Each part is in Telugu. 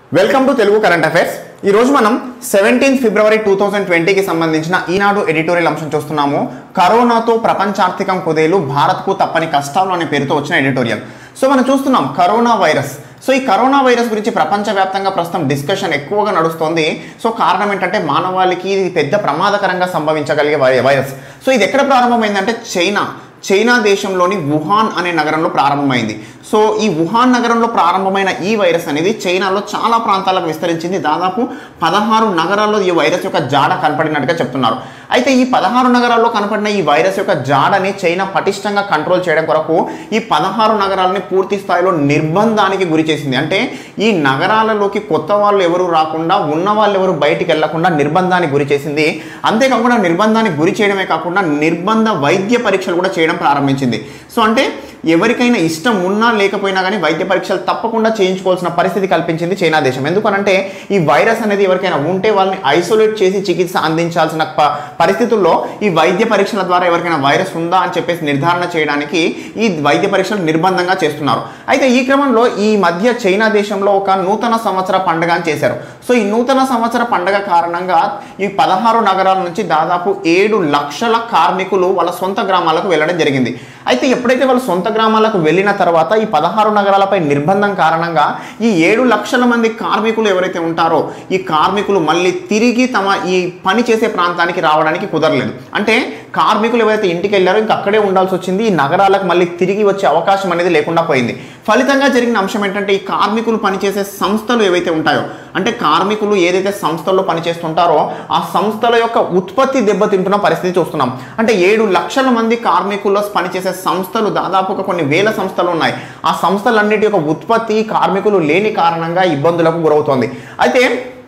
welcome to Telugu current affairs ఈ రోజు మనం సెవెంటీన్ ఫిబ్రవరి టూ థౌజండ్ ట్వంటీకి సంబంధించిన ఈనాడు ఎడిటోరియల్ అంశం చూస్తున్నాము కరోనాతో ప్రపంచార్థికం కుదేలు భారత్కు తప్పని కష్టాలు అనే పేరుతో వచ్చిన ఎడిటోరియల్ సో మనం చూస్తున్నాం కరోనా వైరస్ సో ఈ కరోనా వైరస్ గురించి ప్రపంచవ్యాప్తంగా ప్రస్తుతం డిస్కషన్ ఎక్కువగా నడుస్తోంది సో కారణం ఏంటంటే మానవాళికి ఇది పెద్ద ప్రమాదకరంగా సంభవించగలిగే వై- వైరస్ సో ఇది ఎక్కడ ప్రారంభమైందంటే చైనా చైనా దేశంలోని వుహాన్ అనే నగరంలో ప్రారంభమైంది సో ఈ వుహాన్ నగరంలో ప్రారంభమైన ఈ వైరస్ అనేది చైనాలో చాలా ప్రాంతాలకు విస్తరించింది దాదాపు పదహారు నగరాల్లో ఈ వైరస్ యొక్క జాడ కనపడినట్టుగా చెప్తున్నారు అయితే ఈ పదహారు నగరాల్లో కనపడిన ఈ వైరస్ యొక్క జాడని చైనా పటిష్టంగా కంట్రోల్ చేయడం కొరకు ఈ పదహారు నగరాలని పూర్తి స్థాయిలో నిర్బంధానికి గురి చేసింది అంటే ఈ నగరాలలోకి కొత్త వాళ్ళు ఎవరు రాకుండా ఉన్న వాళ్ళు ఎవరు బయటికి వెళ్లకుండా నిర్బంధానికి గురి చేసింది అంతేకాకుండా నిర్బంధానికి గురి చేయడమే కాకుండా నిర్బంధ వైద్య పరీక్షలు కూడా చేయడం ప్రారంభించింది సో అంటే ఎవరికైనా ఇష్టం ఉన్నా లేకపోయినా కానీ వైద్య పరీక్షలు తప్పకుండా చేయించుకోవాల్సిన పరిస్థితి కల్పించింది చైనా దేశం ఎందుకనంటే ఈ వైరస్ అనేది ఎవరికైనా ఉంటే వాళ్ళని ఐసోలేట్ చేసి చికిత్స అందించాల్సిన ప- పరిస్థితుల్లో ఈ వైద్య పరీక్షల ద్వారా ఎవరికైనా వైరస్ ఉందా అని చెప్పేసి నిర్ధారణ చేయడానికి ఈ వైద్య పరీక్షలు నిర్బంధంగా చేస్తున్నారు అయితే ఈ క్రమంలో ఈ మధ్య చైనా దేశంలో ఒక నూతన సంవత్సర పండుగ అని చేశారు సో ఈ నూతన సంవత్సర పండుగ కారణంగా ఈ పదహారు నగరాల నుంచి దాదాపు ఏడు లక్షల కార్మికులు వాళ్ళ సొంత గ్రామాలకు వెళ్ళడం జరిగింది అయితే ఎప్పుడైతే వాళ్ళు సొంత గ్రామాలకు వెళ్ళిన తర్వాత ఈ పదహారు నగరాలపై నిర్బంధం కారణంగా ఈ ఏడు లక్షల మంది కార్మికులు ఎవరైతే ఉంటారో ఈ కార్మికులు మళ్ళీ తిరిగి తమ ఈ పని చేసే ప్రాంతానికి రావడానికి కుదరలేదు అంటే కార్మికులు ఎవరైతే ఇంటికి వెళ్ళారో ఇంక అక్కడే ఉండాల్సి వచ్చింది ఈ నగరాలకు మళ్ళీ తిరిగి వచ్చే అవకాశం అనేది లేకుండా పోయింది ఫలితంగా జరిగిన అంశం ఏంటంటే ఈ కార్మికులు పనిచేసే సంస్థలు ఏవైతే ఉంటాయో అంటే కార్మికులు ఏదైతే సంస్థల్లో పనిచేస్తుంటారో ఆ సంస్థల యొక్క ఉత్పత్తి దెబ్బతింటున్న పరిస్థితి చూస్తున్నాం అంటే ఏడు లక్షల మంది కార్మికుల్లో పనిచేసే సంస్థలు దాదాపు ఒక కొన్ని వేల సంస్థలు ఉన్నాయి ఆ సంస్థలన్నిటి యొక్క ఉత్పత్తి కార్మికులు లేని కారణంగా ఇబ్బందులకు గురవుతోంది అయితే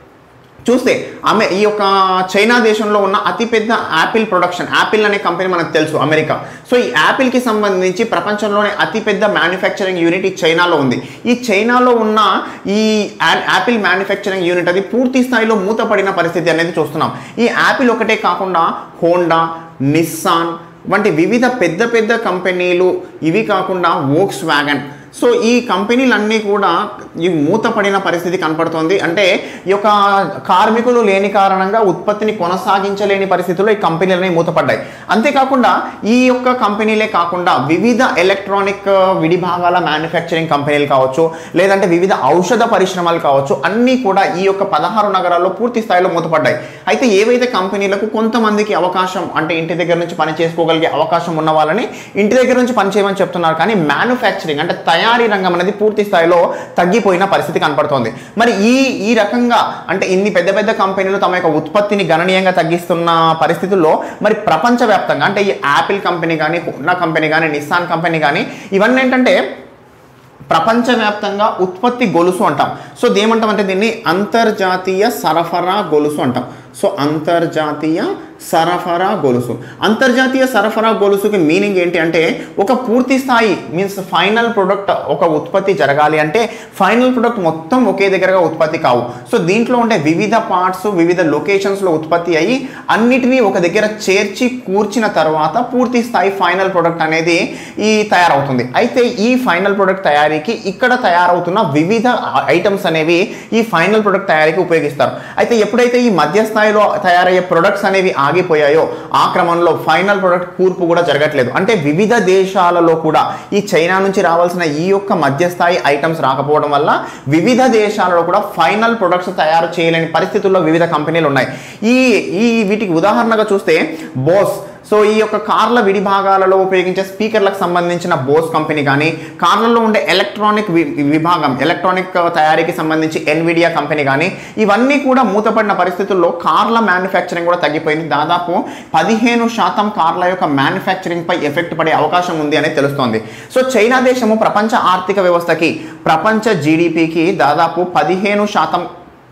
చూస్తే ఆమె ఈ యొక్క చైనా దేశంలో ఉన్న అతిపెద్ద యాపిల్ ప్రొడక్షన్ యాపిల్ అనే కంపెనీ మనకు తెలుసు అమెరికా సో ఈ యాపిల్కి సంబంధించి ప్రపంచంలోనే అతిపెద్ద మ్యానుఫ్యాక్చరింగ్ యూనిట్ ఈ చైనాలో ఉంది ఈ చైనాలో ఉన్న ఈ యా- యాపిల్ మ్యానుఫ్యాక్చరింగ్ యూనిట్ అది పూర్తి స్థాయిలో మూతపడిన పరిస్థితి అనేది చూస్తున్నాం ఈ యాపిల్ ఒకటే కాకుండా హోండా నిస్సాన్ వంటి వివిధ పెద్ద పెద్ద కంపెనీలు ఇవి కాకుండా వోక్స్ వ్యాగన్ సో ఈ కంపెనీలన్నీ కూడా ఈ మూతపడిన పరిస్థితి కనపడుతోంది అంటే ఈ యొక్క కార్మికులు లేని కారణంగా ఉత్పత్తిని కొనసాగించలేని పరిస్థితుల్లో ఈ కంపెనీలన్నీ మూతపడ్డాయి అంతేకాకుండా ఈ యొక్క కంపెనీలే కాకుండా వివిధ ఎలక్ట్రానిక్ విడిభాగాల మ్యానుఫ్యాక్చరింగ్ కంపెనీలు కావచ్చు లేదంటే వివిధ ఔషధ పరిశ్రమలు కావచ్చు అన్నీ కూడా ఈ యొక్క పదహారు నగరాల్లో పూర్తి స్థాయిలో మూతపడ్డాయి అయితే ఏవైతే కంపెనీలకు కొంతమందికి అవకాశం అంటే ఇంటి దగ్గర నుంచి పని చేసుకోగలిగే అవకాశం ఉన్న వాళ్ళని ఇంటి దగ్గర నుంచి పని చేయమని చెప్తున్నారు కానీ మ్యానుఫ్యాక్చరింగ్ అంటే తయారీ రంగం అనేది పూర్తి స్థాయిలో తగ్గిపోయిన పరిస్థితి కనపడుతోంది మరి ఈ ఈ రకంగా అంటే ఇన్ని పెద్ద పెద్ద కంపెనీలు తమ యొక్క ఉత్పత్తిని గణనీయంగా తగ్గిస్తున్న పరిస్థితుల్లో మరి ప్రపంచవ్యాప్తంగా అంటే ఈ యాపిల్ కంపెనీ కానీ హోండా కంపెనీ కానీ నిస్సాన్ కంపెనీ కానీ ఇవన్నీ ఏంటంటే ప్రపంచవ్యాప్తంగా ఉత్పత్తి గొలుసు అంటాం సో దేమంటాం అంటే దీన్ని అంతర్జాతీయ సరఫరా గొలుసు అంటాం సో అంతర్జాతీయ సరఫరా గొలుసు అంతర్జాతీయ సరఫరా గొలుసుకి మీనింగ్ ఏంటి అంటే ఒక పూర్తి స్థాయి మీన్స్ ఫైనల్ ప్రొడక్ట్ ఒక ఉత్పత్తి జరగాలి అంటే ఫైనల్ ప్రొడక్ట్ మొత్తం ఒకే దగ్గరగా ఉత్పత్తి కావు సో దీంట్లో ఉండే వివిధ పార్ట్స్ వివిధ లొకేషన్స్లో ఉత్పత్తి అయ్యి అన్నిటినీ ఒక దగ్గర చేర్చి కూర్చిన తర్వాత పూర్తి స్థాయి ఫైనల్ ప్రొడక్ట్ అనేది ఈ తయారవుతుంది అయితే ఈ ఫైనల్ ప్రొడక్ట్ తయారీకి ఇక్కడ తయారవుతున్న వివిధ ఐటమ్స్ అనేవి ఈ ఫైనల్ ప్రొడక్ట్ తయారీకి ఉపయోగిస్తారు అయితే ఎప్పుడైతే ఈ మధ్య స్థాయిలో తయారయ్యే ప్రొడక్ట్స్ అనేవి ఆగిపోయాయో ఆ క్రమంలో ఫైనల్ ప్రొడక్ట్ కూర్పు కూడా జరగట్లేదు అంటే వివిధ దేశాలలో కూడా ఈ చైనా నుంచి రావాల్సిన ఈ యొక్క మధ్యస్థాయి ఐటమ్స్ రాకపోవడం వల్ల వివిధ దేశాలలో కూడా ఫైనల్ ప్రొడక్ట్స్ తయారు చేయలేని పరిస్థితుల్లో వివిధ కంపెనీలు ఉన్నాయి ఈ ఈ వీటికి ఉదాహరణగా చూస్తే బోస్ సో ఈ యొక్క కార్ల విడిభాగాలలో ఉపయోగించే స్పీకర్లకు సంబంధించిన బోస్ కంపెనీ కానీ కార్లలో ఉండే ఎలక్ట్రానిక్ వి- విభాగం ఎలక్ట్రానిక్ తయారీకి సంబంధించి ఎన్విడియా కంపెనీ కానీ ఇవన్నీ కూడా మూతపడిన పరిస్థితుల్లో కార్ల మ్యానుఫ్యాక్చరింగ్ కూడా తగ్గిపోయింది దాదాపు పదిహేను శాతం కార్ల యొక్క మ్యానుఫ్యాక్చరింగ్ పై ఎఫెక్ట్ పడే అవకాశం ఉంది అని తెలుస్తోంది సో చైనా దేశము ప్రపంచ ఆర్థిక వ్యవస్థకి ప్రపంచ జీడిపికి దాదాపు పదిహేను శాతం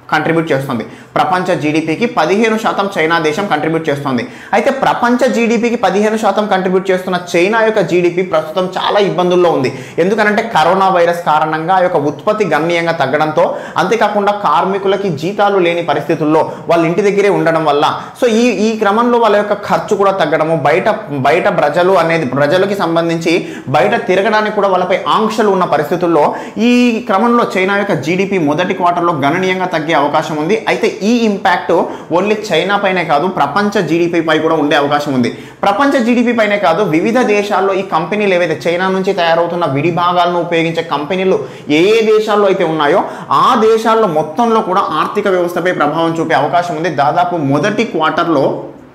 కంట్రిబ్యూట్ చేస్తుంది ప్రపంచ జీడిపికి పదిహేను శాతం చైనా దేశం కంట్రిబ్యూట్ చేస్తుంది అయితే ప్రపంచ జీడిపికి పదిహేను శాతం కంట్రిబ్యూట్ చేస్తున్న చైనా యొక్క జీడిపి ప్రస్తుతం చాలా ఇబ్బందుల్లో ఉంది ఎందుకనంటే కరోనా వైరస్ కారణంగా ఆ యొక్క ఉత్పత్తి గణనీయంగా తగ్గడంతో అంతేకాకుండా కార్మికులకి జీతాలు లేని పరిస్థితుల్లో వాళ్ళ ఇంటి దగ్గరే ఉండడం వల్ల సో ఈ ఈ క్రమంలో వాళ్ళ యొక్క ఖర్చు కూడా తగ్గడము బయట బయట ప్రజలు అనేది ప్రజలకి సంబంధించి బయట తిరగడానికి కూడా వాళ్ళపై ఆంక్షలు ఉన్న పరిస్థితుల్లో ఈ క్రమంలో చైనా యొక్క జీడిపి మొదటి క్వార్టర్లో గణనీయంగా తగ్గే అవకాశం ఉంది అయితే ఈ ఇంపాక్ట్ ఓన్లీ చైనా పైనే కాదు ప్రపంచ జీడిపి పై కూడా ఉండే అవకాశం ఉంది ప్రపంచ జీడిపి పైనే కాదు వివిధ దేశాల్లో ఈ కంపెనీలు ఏవైతే చైనా నుంచి తయారవుతున్న విడి భాగాలను ఉపయోగించే కంపెనీలు ఏ ఏ దేశాల్లో అయితే ఉన్నాయో ఆ దేశాల్లో మొత్తంలో కూడా ఆర్థిక వ్యవస్థపై ప్రభావం చూపే అవకాశం ఉంది దాదాపు మొదటి క్వార్టర్లో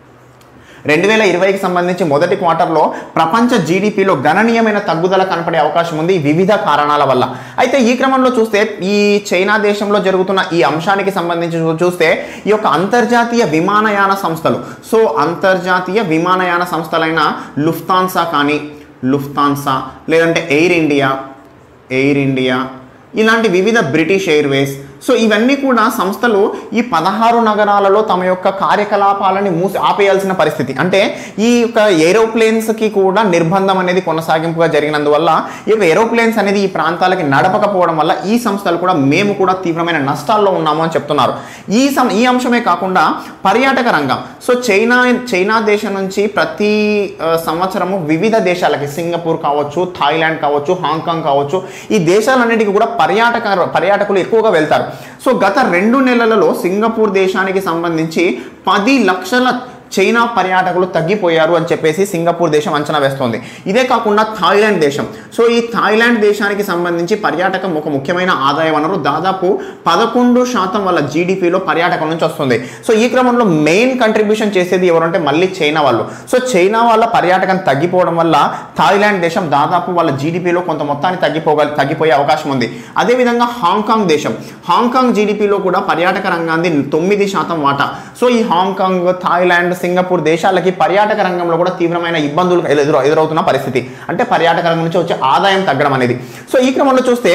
రెండు వేల ఇరవైకి సంబంధించి మొదటి క్వార్టర్లో ప్రపంచ జీడిపిలో గణనీయమైన తగ్గుదల కనపడే అవకాశం ఉంది వివిధ కారణాల వల్ల అయితే ఈ క్రమంలో చూస్తే ఈ చైనా దేశంలో జరుగుతున్న ఈ అంశానికి సంబంధించి చూ- చూస్తే ఈ యొక్క అంతర్జాతీయ విమానయాన సంస్థలు సో అంతర్జాతీయ విమానయాన సంస్థలైన లుఫ్తాన్సా కానీ లుఫ్తాన్సా లేదంటే ఎయిర్ ఇండియా ఎయిర్ ఇండియా ఇలాంటి వివిధ బ్రిటిష్ ఎయిర్వేస్ సో ఇవన్నీ కూడా సంస్థలు ఈ పదహారు నగరాలలో తమ యొక్క కార్యకలాపాలని మూసి ఆపేయాల్సిన పరిస్థితి అంటే ఈ యొక్క ఏరోప్లేన్స్కి కూడా నిర్బంధం అనేది కొనసాగింపుగా జరిగినందువల్ల ఈ యొక్క ఏరోప్లేన్స్ అనేది ఈ ప్రాంతాలకి నడపకపోవడం వల్ల ఈ సంస్థలు కూడా మేము కూడా తీవ్రమైన నష్టాల్లో ఉన్నాము అని చెప్తున్నారు ఈ సం ఈ అంశమే కాకుండా పర్యాటక రంగం సో చైనా చైనా దేశం నుంచి ప్రతి ఆ, సంవత్సరము వివిధ దేశాలకి సింగపూర్ కావచ్చు థాయిలాండ్ కావచ్చు హాంకాంగ్ కావచ్చు ఈ దేశాలన్నిటికీ కూడా పర్యాటక పర్యాటకులు ఎక్కువగా వెళ్తారు సో గత రెండు నెలలలో సింగపూర్ దేశానికి సంబంధించి పది లక్షల చైనా పర్యాటకులు తగ్గిపోయారు అని చెప్పేసి సింగపూర్ దేశం అంచనా వేస్తోంది ఇదే కాకుండా థాయిలాండ్ దేశం సో ఈ థాయిలాండ్ దేశానికి సంబంధించి పర్యాటకం ఒక ముఖ్యమైన ఆదాయ వనరు దాదాపు పదకొండు శాతం వాళ్ళ జీడిపిలో పర్యాటకం నుంచి వస్తుంది సో ఈ క్రమంలో మెయిన్ కంట్రిబ్యూషన్ చేసేది ఎవరంటే మళ్ళీ చైనా వాళ్ళు సో చైనా వాళ్ళ పర్యాటకం తగ్గిపోవడం వల్ల థాయిలాండ్ దేశం దాదాపు వాళ్ళ జీడిపిలో కొంత మొత్తాన్ని తగ్గిపోగల తగ్గిపోయే అవకాశం ఉంది అదేవిధంగా హాంకాంగ్ దేశం హాంకాంగ్ జీడిపిలో కూడా పర్యాటక రంగాన్ని తొమ్మిది శాతం వాటా సో ఈ హాంకాంగ్ థాయిలాండ్ సింగపూర్ దేశాలకి పర్యాటక రంగంలో కూడా తీవ్రమైన ఇబ్బందులు ఎదురు ఎదురవుతున్న పరిస్థితి అంటే పర్యాటక రంగం నుంచి వచ్చే ఆదాయం తగ్గడం అనేది సో ఈ క్రమంలో చూస్తే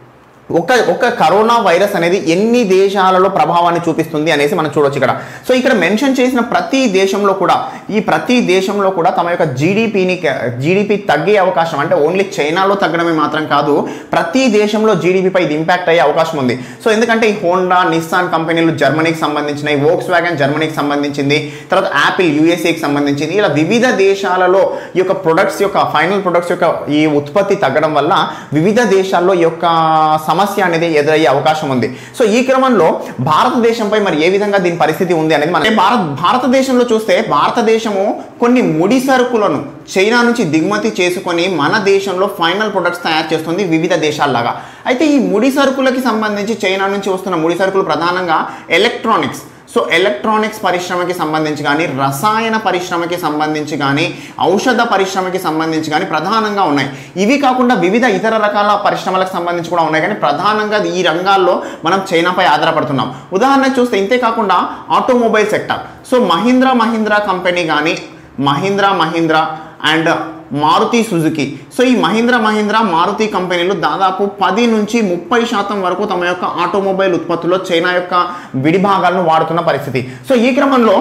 ఒక ఒక కరోనా వైరస్ అనేది ఎన్ని దేశాలలో ప్రభావాన్ని చూపిస్తుంది అనేసి మనం చూడొచ్చు ఇక్కడ సో ఇక్కడ మెన్షన్ చేసిన ప్రతి దేశంలో కూడా ఈ ప్రతి దేశంలో కూడా తమ యొక్క జీడిపిని జీడిపి తగ్గే అవకాశం అంటే ఓన్లీ చైనాలో తగ్గడమే మాత్రం కాదు ప్రతి దేశంలో జీడిపిపై ఇది ఇంపాక్ట్ అయ్యే అవకాశం ఉంది సో ఎందుకంటే ఈ హోండా నిస్సాన్ కంపెనీలు జర్మనీకి సంబంధించినవి వోక్స్ వ్యాగన్ జర్మనీకి సంబంధించింది తర్వాత యాపిల్ యూఎస్ఏకి సంబంధించింది ఇలా వివిధ దేశాలలో ఈ యొక్క ప్రొడక్ట్స్ యొక్క ఫైనల్ ప్రొడక్ట్స్ యొక్క ఈ ఉత్పత్తి తగ్గడం వల్ల వివిధ దేశాల్లో ఈ యొక్క సమస్య అనేది ఎదురయ్యే అవకాశం ఉంది సో ఈ క్రమంలో భారతదేశంపై మరి ఏ విధంగా దీని పరిస్థితి ఉంది అనేది మన భారత్ భారతదేశంలో చూస్తే భారతదేశము కొన్ని ముడి సరుకులను చైనా నుంచి దిగుమతి చేసుకొని మన దేశంలో ఫైనల్ ప్రొడక్ట్స్ తయారు చేస్తుంది వివిధ దేశాల్లాగా అయితే ఈ ముడి సరుకులకి సంబంధించి చైనా నుంచి వస్తున్న ముడి సరుకులు ప్రధానంగా ఎలక్ట్రానిక్స్ సో ఎలక్ట్రానిక్స్ పరిశ్రమకి సంబంధించి కానీ రసాయన పరిశ్రమకి సంబంధించి కానీ ఔషధ పరిశ్రమకి సంబంధించి కానీ ప్రధానంగా ఉన్నాయి ఇవి కాకుండా వివిధ ఇతర రకాల పరిశ్రమలకు సంబంధించి కూడా ఉన్నాయి కానీ ప్రధానంగా ఈ రంగాల్లో మనం చైనాపై ఆధారపడుతున్నాం ఉదాహరణకు చూస్తే ఇంతే కాకుండా automobile sector so Mahindra Mahindra company కానీ Mahindra Mahindra and Maruti Suzuki so ఈ మహీంద్రా మహీంద్రా మారుతి కంపెనీలు దాదాపు పది నుంచి ముప్పై శాతం వరకు తమ యొక్క ఆటోమొబైల్ ఉత్పత్తుల్లో చైనా యొక్క విడిభాగాలను వాడుతున్న పరిస్థితి సో ఈ క్రమంలో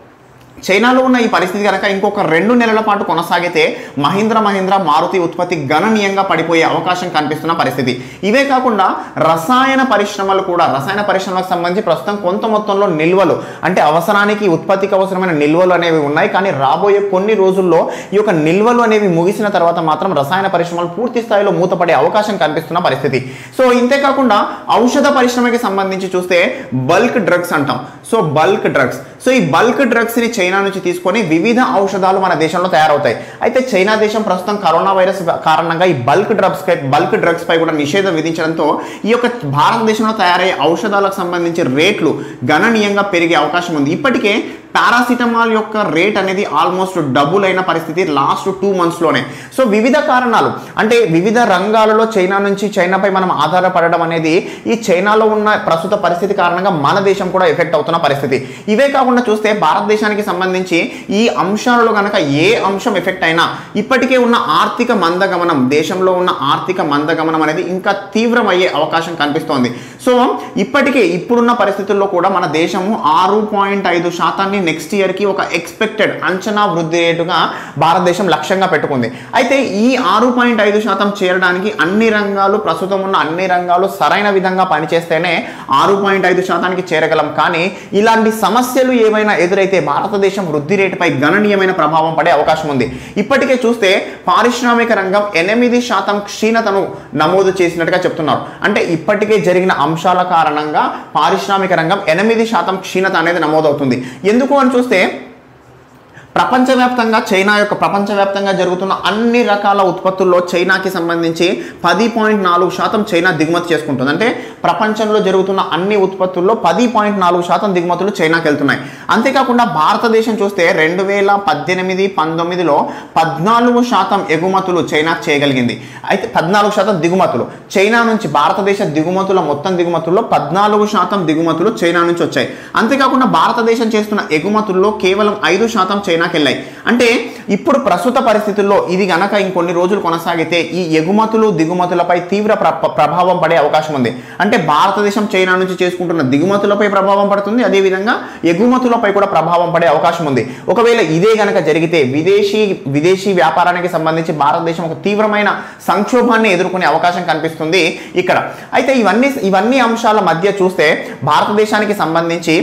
చైనాలో ఉన్న ఈ పరిస్థితి కనుక ఇంకొక రెండు నెలల పాటు కొనసాగితే మహీంద్ర మహీంద్ర మారుతి ఉత్పత్తి గణనీయంగా పడిపోయే అవకాశం కనిపిస్తున్న పరిస్థితి ఇవే కాకుండా రసాయన పరిశ్రమలు కూడా రసాయన పరిశ్రమలకు సంబంధించి ప్రస్తుతం కొంత మొత్తంలో నిల్వలు అంటే అవసరానికి ఉత్పత్తికి అవసరమైన నిల్వలు అనేవి ఉన్నాయి కానీ రాబోయే కొన్ని రోజుల్లో ఈ యొక్క నిల్వలు అనేవి ముగిసిన తర్వాత మాత్రం రసాయన పరిశ్రమలు పూర్తి స్థాయిలో మూతపడే అవకాశం కనిపిస్తున్న పరిస్థితి సో ఇంతే కాకుండా ఔషధ పరిశ్రమకి సంబంధించి చూస్తే బల్క్ డ్రగ్స్ అంటాం సో బల్క్ డ్రగ్స్ సో ఈ బల్క్ డ్రగ్స్ ని చైనా నుంచి తీసుకొని వివిధ ఔషధాలు మన దేశంలో తయారవుతాయి అయితే చైనా దేశం ప్రస్తుతం కరోనా వైరస్ కారణంగా ఈ బల్క్ డ్రగ్స్ బల్క్ డ్రగ్స్ పై కూడా నిషేధం విధించడంతో ఈ యొక్క భారతదేశంలో తయారయ్యే ఔషధాలకు సంబంధించి రేట్లు గణనీయంగా పెరిగే అవకాశం ఉంది ఇప్పటికే పారాసిటమాల్ యొక్క రేట్ అనేది ఆల్మోస్ట్ డబుల్ అయిన పరిస్థితి లాస్ట్ టూ మంత్స్లోనే సో వివిధ కారణాలు అంటే వివిధ రంగాలలో చైనా నుంచి చైనాపై మనం ఆధారపడడం అనేది ఈ చైనాలో ఉన్న ప్రస్తుత పరిస్థితి కారణంగా మన దేశం కూడా ఎఫెక్ట్ అవుతున్న పరిస్థితి ఇవే కాకుండా చూస్తే భారతదేశానికి సంబంధించి ఈ అంశాలలో కనుక ఏ అంశం ఎఫెక్ట్ అయినా ఇప్పటికే ఉన్న ఆర్థిక మందగమనం దేశంలో ఉన్న ఆర్థిక మందగమనం అనేది ఇంకా తీవ్రమయ్యే అవకాశం కనిపిస్తోంది సో ఇప్పటికే ఇప్పుడున్న పరిస్థితుల్లో కూడా మన దేశము ఆరు పాయింట్ ఐదు శాతాన్ని నెక్స్ట్ ఇయర్కి ఒక ఎక్స్పెక్టెడ్ అంచనా వృద్ధి రేటుగా భారతదేశం లక్ష్యంగా పెట్టుకుంది అయితే ఈ ఆరు పాయింట్ ఐదు శాతం చేరడానికి అన్ని రంగాలు ప్రస్తుతం ఉన్న అన్ని రంగాలు సరైన విధంగా పనిచేస్తేనే ఆరు పాయింట్ ఐదు శాతానికి చేరగలం కానీ ఇలాంటి సమస్యలు ఏవైనా ఎదురైతే భారతదేశం వృద్ధి రేటుపై గణనీయమైన ప్రభావం పడే అవకాశం ఉంది ఇప్పటికే చూస్తే పారిశ్రామిక రంగం ఎనిమిది శాతం క్షీణతను నమోదు చేసినట్టుగా చెప్తున్నారు అంటే ఇప్పటికే జరిగిన అంశాల కారణంగా పారిశ్రామిక రంగం ఎనిమిది శాతం క్షీణత అనేది నమోదవుతుంది ఎందుకు అని చూస్తే ప్రపంచవ్యాప్తంగా చైనా యొక్క ప్రపంచవ్యాప్తంగా జరుగుతున్న అన్ని రకాల ఉత్పత్తుల్లో చైనాకి సంబంధించి పది పాయింట్ నాలుగు శాతం చైనా దిగుమతి చేసుకుంటుంది అంటే ప్రపంచంలో జరుగుతున్న అన్ని ఉత్పత్తుల్లో పది పాయింట్ నాలుగు శాతం దిగుమతులు చైనాకి వెళ్తున్నాయి అంతేకాకుండా భారతదేశం చూస్తే రెండు వేల పద్దెనిమిది పంతొమ్మిదిలో పద్నాలుగు శాతం ఎగుమతులు చైనా చేయగలిగింది అయితే పద్నాలుగు శాతం దిగుమతులు చైనా నుంచి భారతదేశ దిగుమతుల మొత్తం దిగుమతుల్లో పద్నాలుగు శాతం దిగుమతులు చైనా నుంచి వచ్చాయి అంతేకాకుండా భారతదేశం చేస్తున్న ఎగుమతుల్లో కేవలం ఐదు శాతం చైనాకి వెళ్ళాయి అంటే ఇప్పుడు ప్రస్తుత పరిస్థితుల్లో ఇది గనక ఇంకొన్ని రోజులు కొనసాగితే ఈ ఎగుమతులు దిగుమతులపై తీవ్ర ప్ర- ప్రభావం పడే అవకాశం ఉంది అంటే భారతదేశం చైనా నుంచి చేసుకుంటున్న దిగుమతులపై ప్రభావం పడుతుంది అదేవిధంగా ఎగుమతులపై కూడా ప్రభావం పడే అవకాశం ఉంది ఒకవేళ ఇదే గనక జరిగితే విదేశీ విదేశీ వ్యాపారానికి సంబంధించి భారతదేశం ఒక తీవ్రమైన సంక్షోభాన్ని ఎదుర్కొనే అవకాశం కనిపిస్తుంది ఇక్కడ అయితే ఇవన్నీ ఇవన్నీ అంశాల మధ్య చూస్తే భారతదేశానికి సంబంధించి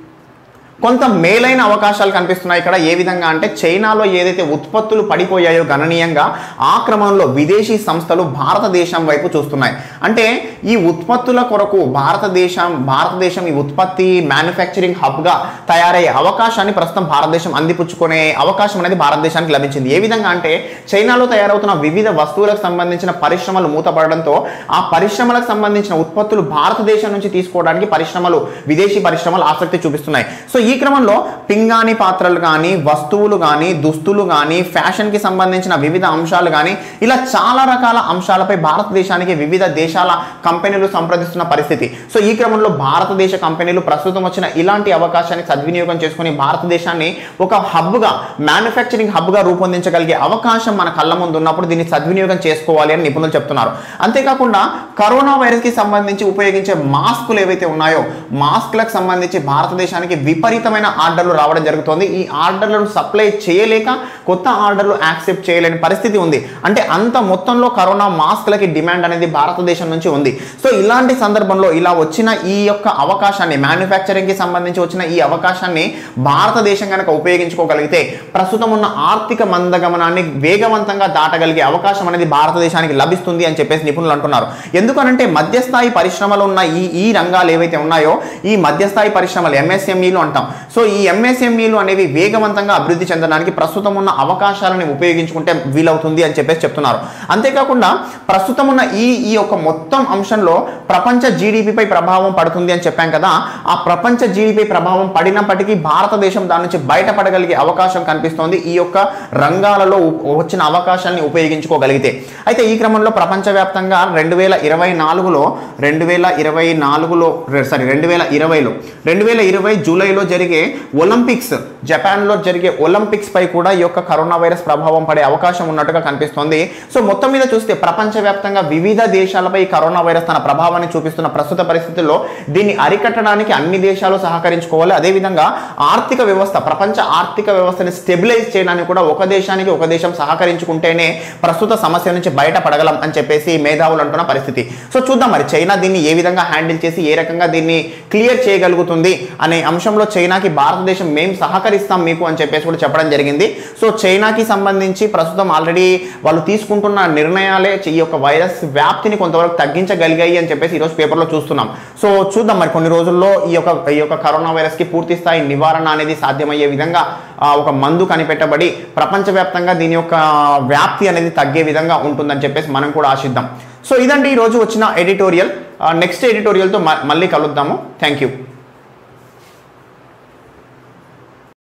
కొంత మేలైన అవకాశాలు కనిపిస్తున్నాయి ఇక్కడ ఏ విధంగా అంటే చైనాలో ఏదైతే ఉత్పత్తులు పడిపోయాయో గణనీయంగా ఆ క్రమంలో విదేశీ సంస్థలు భారతదేశం వైపు చూస్తున్నాయి అంటే ఈ ఉత్పత్తుల కొరకు భారతదేశం భారతదేశం ఈ ఉత్పత్తి మ్యానుఫ్యాక్చరింగ్ హబ్గా తయారయ్యే అవకాశాన్ని ప్రస్తుతం భారతదేశం అందిపుచ్చుకునే అవకాశం అనేది భారతదేశానికి లభించింది ఏ విధంగా అంటే చైనాలో తయారవుతున్న వివిధ వస్తువులకు సంబంధించిన పరిశ్రమలు మూతపడడంతో ఆ పరిశ్రమలకు సంబంధించిన ఉత్పత్తులు భారతదేశం నుంచి తీసుకోవడానికి పరిశ్రమలు విదేశీ పరిశ్రమలు ఆసక్తి చూపిస్తున్నాయి సో ఈ క్రమంలో పింగాణి పాత్రలు కానీ వస్తువులు కానీ దుస్తులు కానీ ఫ్యాషన్కి సంబంధించిన వివిధ అంశాలు కానీ ఇలా చాలా రకాల అంశాలపై భారతదేశానికి వివిధ దేశాల కంపెనీలు సంప్రదిస్తున్న పరిస్థితి సో ఈ క్రమంలో భారతదేశ కంపెనీలు ప్రస్తుతం వచ్చిన ఇలాంటి అవకాశాన్ని సద్వినియోగం చేసుకుని భారతదేశాన్ని ఒక హబ్గా మ్యానుఫ్యాక్చరింగ్ హబ్గా రూపొందించగలిగే అవకాశం మన కళ్ళ ముందు ఉన్నప్పుడు దీన్ని సద్వినియోగం చేసుకోవాలి అని నిపుణులు చెప్తున్నారు అంతేకాకుండా కరోనా వైరస్కి సంబంధించి ఉపయోగించే మాస్కులు ఏవైతే ఉన్నాయో మాస్క్లకు సంబంధించి భారతదేశానికి విపరీతమైన ఆర్డర్లు రావడం జరుగుతోంది ఈ ఆర్డర్లను సప్లై చేయలేక కొత్త ఆర్డర్లు యాక్సెప్ట్ చేయలేని పరిస్థితి ఉంది అంటే అంత మొత్తంలో కరోనా మాస్క్లకి డిమాండ్ అనేది భారతదేశం నుంచి ఉంది సో ఇలాంటి సందర్భంలో ఇలా వచ్చిన ఈ యొక్క అవకాశాన్ని మ్యానుఫ్యాక్చరింగ్కి సంబంధించి వచ్చిన ఈ అవకాశాన్ని భారతదేశం కనుక ఉపయోగించుకోగలిగితే ప్రస్తుతం ఉన్న ఆర్థిక మందగమనాన్ని వేగవంతంగా దాటగలిగే అవకాశం అనేది భారతదేశానికి లభిస్తుంది అని చెప్పేసి నిపుణులు అంటున్నారు ఎందుకనంటే మధ్యస్థాయి పరిశ్రమలు ఉన్న ఈ ఈ రంగాలు ఏవైతే ఉన్నాయో ఈ మధ్యస్థాయి పరిశ్రమలు ఎంఎస్ఎంఈలు అంటాం సో ఈ ఎంఎస్ఎంఈలు అనేవి వేగవంతంగా అభివృద్ధి చెందడానికి ప్రస్తుతం ఉన్న అవకాశాలను ఉపయోగించుకుంటే వీలవుతుంది అని చెప్పేసి చెప్తున్నారు అంతేకాకుండా ప్రస్తుతం ఉన్న ఈ ఈ యొక్క మొత్తం అంశంలో ప్రపంచ జీడిపిపై ప్రభావం పడుతుంది అని చెప్పాం కదా ఆ ప్రపంచ జీడిపి ప్రభావం పడినప్పటికీ భారతదేశం దాని నుంచి బయటపడగలిగే అవకాశం కనిపిస్తోంది ఈ యొక్క రంగాలలో ఉ- వచ్చిన అవకాశాన్ని ఉపయోగించుకోగలిగితే అయితే ఈ క్రమంలో ప్రపంచవ్యాప్తంగా రెండు వేల ఇరవై నాలుగులో రెండు వేల ఇరవై నాలుగులో సారీ రెండు వేల ఇరవైలో రెండు వేల ఇరవై జూలైలో జరిగే ఒలింపిక్స్ జపాన్లో జరిగే ఒలింపిక్స్ పై కూడా ఈ యొక్క కరోనా వైరస్ ప్రభావం పడే అవకాశం ఉన్నట్టుగా కనిపిస్తోంది సో మొత్తం మీద చూస్తే ప్రపంచవ్యాప్తంగా వివిధ దేశాలపై ఈ కరోనా వైరస్ తన ప్రభావాన్ని చూపిస్తున్న ప్రస్తుత పరిస్థితుల్లో దీన్ని అరికట్టడానికి అన్ని దేశాలు సహకరించుకోవాలి అదేవిధంగా ఆర్థిక వ్యవస్థ ప్రపంచ ఆర్థిక వ్యవస్థని స్టెబిలైజ్ చేయడానికి కూడా ఒక దేశానికి ఒక దేశం సహకరించుకుంటేనే ప్రస్తుత సమస్య నుంచి బయటపడగలం అని చెప్పేసి మేధావులు అంటున్న పరిస్థితి సో చూద్దాం మరి చైనా దీన్ని ఏ విధంగా హ్యాండిల్ చేసి ఏ రకంగా దీన్ని క్లియర్ చేయగలుగుతుంది అనే అంశంలో చైనాకి భారతదేశం మేము సహకరిస్తాం మీకు అని చెప్పేసి కూడా చెప్పడం జరిగింది సో చైనాకి సంబంధించి ప్రస్తుతం ఆల్రెడీ వాళ్ళు తీసుకుంటున్న నిర్ణయాలే ఈ యొక్క వైరస్ వ్యాప్తిని కొంతవరకు తగ్గించగలిగాయి అని చెప్పేసి ఈరోజు పేపర్లో చూస్తున్నాం సో చూద్దాం మరి కొన్ని రోజుల్లో ఈ యొక్క ఈ యొక్క కరోనా వైరస్కి పూర్తి స్థాయి నివారణ అనేది సాధ్యమయ్యే విధంగా ఆ, ఒక మందు కనిపెట్టబడి ప్రపంచవ్యాప్తంగా దీని యొక్క వ్యాప్తి అనేది తగ్గే విధంగా ఉంటుందని చెప్పేసి మనం కూడా ఆశిద్దాం సో ఇదండి ఈ రోజు వచ్చిన ఎడిటోరియల్ నెక్స్ట్ ఎడిటోరియల్తో మళ్ళీ కలుద్దాము థ్యాంక్ యూ